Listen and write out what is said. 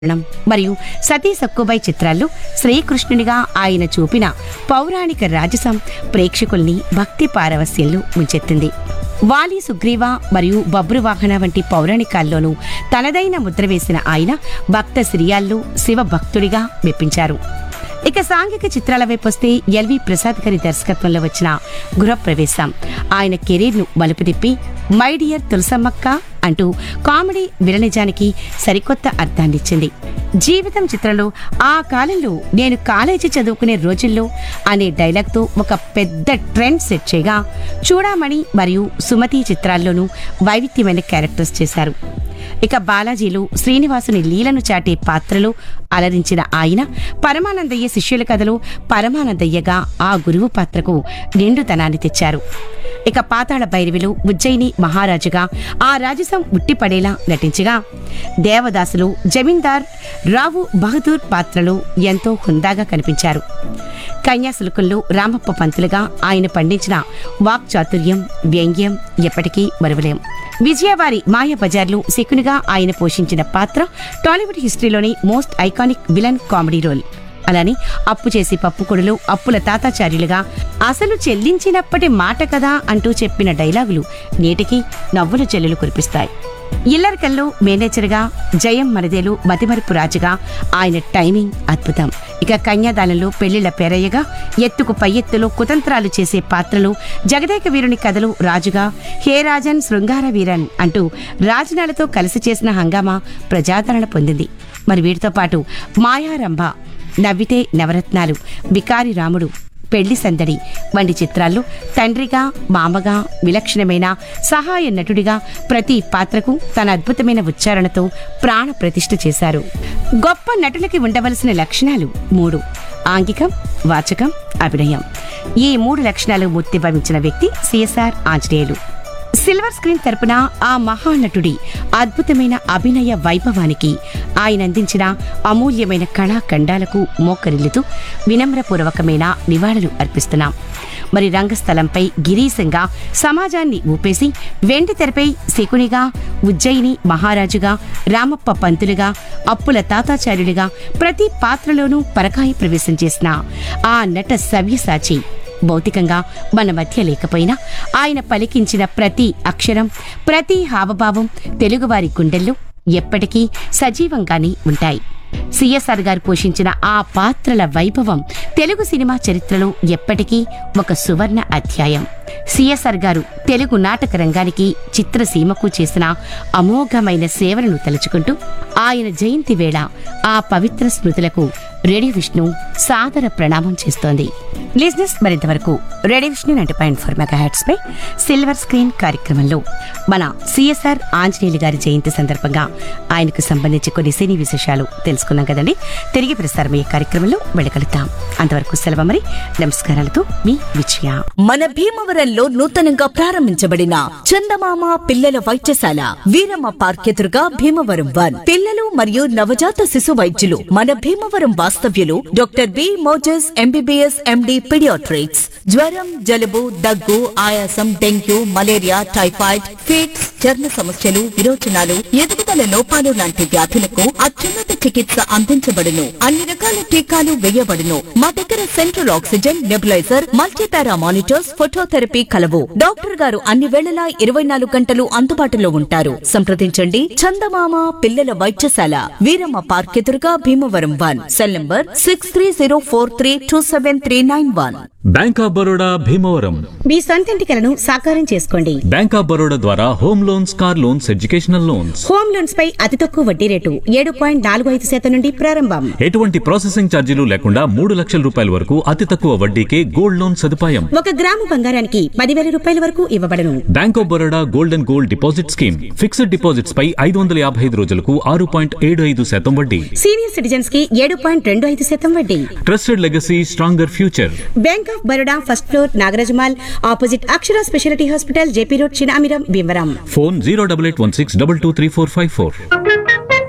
మరణం మరియు సతీ సక్కుబాయి చిత్రాల్లో శ్రీకృష్ణునిగా ఆయన చూపిన పౌరాణిక రాజసం ప్రేక్షకుల్ని భక్తి పారవస్యంలో ముంచెత్తింది వాలి సుగ్రీవ మరియు బబ్రువాహన వంటి పౌరాణికాల్లోనూ తనదైన ముద్ర వేసిన ఆయన భక్త సిరియాల్లో శివ భక్తుడిగా మెప్పించారు ఇక సాంఘిక చిత్రాల వైపు వస్తే ఎల్వి ప్రసాద్ గారి దర్శకత్వంలో వచ్చిన గృహప్రవేశం ఆయన కెరీర్ను మలుపు తిప్పి మై డియర్ తులసమ్మక్క అంటూ కామెడీ విలనిజానికి సరికొత్త అర్థాన్నిచ్చింది జీవితం చిత్రంలో ఆ కాలంలో నేను కాలేజీ చదువుకునే రోజుల్లో అనే డైలాగ్తో ఒక పెద్ద ట్రెండ్ సెట్ చేయగా చూడామణి మరియు సుమతి చిత్రాల్లోనూ వైవిధ్యమైన క్యారెక్టర్స్ చేశారు ఇక బాలాజీలో శ్రీనివాసుని లీలను చాటే పాత్రలో అలరించిన ఆయన పరమానందయ్య శిష్యుల కథలో పరమానందయ్యగా ఆ గురువు పాత్రకు నిండుతనాన్ని తెచ్చారు ఇక పాతాళ భైరవిలో ఉజ్జయిని మహారాజుగా ఆ రాజసం ఉట్టిపడేలా నటించగా దేవదాసులు జమీందార్ రావు బహదూర్ పాత్రలో ఎంతో హుందాగా కనిపించారు కన్యాశుల్కంలో రామప్ప పంతులుగా ఆయన పండించిన వాక్చాతుర్యం వ్యంగ్యం ఎప్పటికీ మరువలేం విజయవారి మాయ బజార్లో శకునిగా ఆయన పోషించిన పాత్ర టాలీవుడ్ హిస్టరీలోని most iconic villain comedy role అలానే అప్పు చేసి పప్పుకొడులు అప్పుల తాతాచార్యులుగా అసలు చెల్లించినప్పటి మాట కదా అంటూ చెప్పిన డైలాగులు నేటికి నవ్వుల చెల్లెలు కురిపిస్తాయి ఇల్లరికల్లో మేనేజర్గా జయం మరదేలు మతిమరుపు రాజుగా ఆయన టైమింగ్ అద్భుతం ఇక కన్యాదానంలో పెళ్లిళ్ల పేరయ్యగా ఎత్తుకు పై ఎత్తులో కుతంత్రాలు చేసే పాత్రలు జగదేక వీరుని కథలు రాజుగా హే రాజన్ శృంగార వీరన్ అంటూ రాజనాలతో కలిసి చేసిన హంగామా ప్రజాదరణ పొందింది మరి వీటితో పాటు మాయారంభ నవ్వితే నవరత్నాలు వికారి రాముడు పెళ్లి సందడి వంటి చిత్రాల్లో తండ్రిగా మామగా విలక్షణమైన సహాయ నటుడిగా ప్రతి పాత్రకు తన అద్భుతమైన ఉచ్చారణతో ప్రాణ ప్రతిష్ఠ చేశారు గొప్ప నటులకి ఉండవలసిన లక్షణాలు మూడు ఆంగికం వాచకం అభినయం ఈ మూడు లక్షణాలు మూర్తి భవించిన వ్యక్తి సిఎస్ఆర్ ఆంజనేయులు సిల్వర్ స్క్రీన్ తరపున ఆ మహానటుడి అద్భుతమైన అభినయ వైభవానికి ఆయన అందించిన అమూల్యమైన కళాఖండాలకు మోకరిల్లుతూ వినమ్రపూర్వకమైన నివాళులు అర్పిస్తున్నాం మరి రంగస్థలంపై గిరీశంగా సమాజాన్ని ఊపేసి వెండి తెరపై శకునిగా ఉజ్జయిని మహారాజుగా రామప్ప పంతులుగా అప్పుల తాతాచార్యులుగా ప్రతి పాత్రలోనూ పరకాయ ప్రవేశం చేసిన ఆ నట సవ్యసాచి భౌతికంగా మన మధ్య లేకపోయినా ఆయన పలికించిన ప్రతి అక్షరం ప్రతి హావభావం తెలుగువారి గుండెల్లో ఎప్పటికీ సజీవంగానే ఉంటాయి సిఎస్ఆర్ గారు పోషించిన ఆ పాత్రల వైభవం తెలుగు సినిమా చరిత్రలో ఎప్పటికీ ఒక సువర్ణ అధ్యాయం సిఎస్ఆర్ గారు తెలుగు నాటక రంగానికి చిత్రసీమకు చేసిన అమోఘమైన సేవలను తలుచుకుంటూ ఆయన జయంతి వేళ ఆ పవిత్ర స్మృతులకు రేడియో విష్ణు సాదర ప్రణామం చేస్తోంది లిజినెస్ మరింతవరకు radio Vishnu ninety point four mega heads పై సిల్వర్ స్క్రీన్ కార్యక్రమంలో మన సిఎస్ఆర్ ఆంజనేయులు గారి జయంతి సందర్భంగా ఆయనకు సంబంధించి కొన్ని సినీ విశేషాలు తెలుసుకున్నాం కదండి తిరిగి ప్రసారమయ్యే కార్యక్రమంలో వెళ్ళగలుగుతాం అంతవరకు సెలవు మరి నమస్కారాలతో మీ విజయ మన భీమవరంలో నూతనంగా ప్రారంభించబడిన చందమామ పిల్లల వైద్యశాల వీరమ్మ పార్క్ ఎదురుగా భీమవరం వన్ పిల్లలు మరియు నవజాత శిశు వైద్యులు మన భీమవరం వాస్తవ్యులు doctor B Moses MBBS MD paediatrics జ్వరం జలుబు దగ్గు ఆయాసం డెంగ్యూ మలేరియా టైఫాయిడ్ ఫిట్స్ చర్మ సమస్యలు విరోచనాలు ఎదుగుదల లోపాలు లాంటి వ్యాధులకు అత్యున్నత చికిత్స అందించబడును అన్ని రకాల టీకాలు వేయబడును మా దగ్గర central oxygen nebuliser multipara monitors phototherapy కలవు డాక్టర్ గారు అన్ని వేళలా ఇరవై నాలుగు గంటలు అందుబాటులో ఉంటారు సంప్రదించండి చందమామ పిల్లల వైద్యశాల వీరమ్మ పార్క్ ఎదురుగా Bhimavaram one cell number six three zero four three two seven three nine one bank of Baroda Bhimavaram మీ సొంతింటి కలను సాకారం చేసుకోండి బ్యాంక్ ఆఫ్ బరోడా ద్వారా home loans car loans educational loans home loans పై అతి తక్కువ వడ్డీ రేటు ఏడు పాయింట్ నాలుగు ఐదు శాతం నుండి ప్రారంభం ఎటువంటి ప్రాసెసింగ్ ఛార్జీలు లేకుండా మూడు లక్షల రూపాయల వరకు అతి తక్కువ వడ్డీకే గోల్డ్ లోన్ సదుపాయం ఒక గ్రాము బంగారానికి పదివేల రూపాయల వరకు ఇవ్వబడను bank of Baroda gold and gold deposit scheme fixed deposits పై ఐదు వందల యాభై ఐదు రోజులకు ఆరు పాయింట్ ఏడు ఐదు శాతం వడ్డీ సీనియర్ సిటిజన్స్ కి ఏడు పాయింట్ రెండు ఐదు శాతం వడ్డీ trusted legacy stronger future bank of Baroda first floor Nagaraj mall opposite Akshara speciality hospital JP road Chinamiram Bhimavaram phone zero double eight one six double two three four five four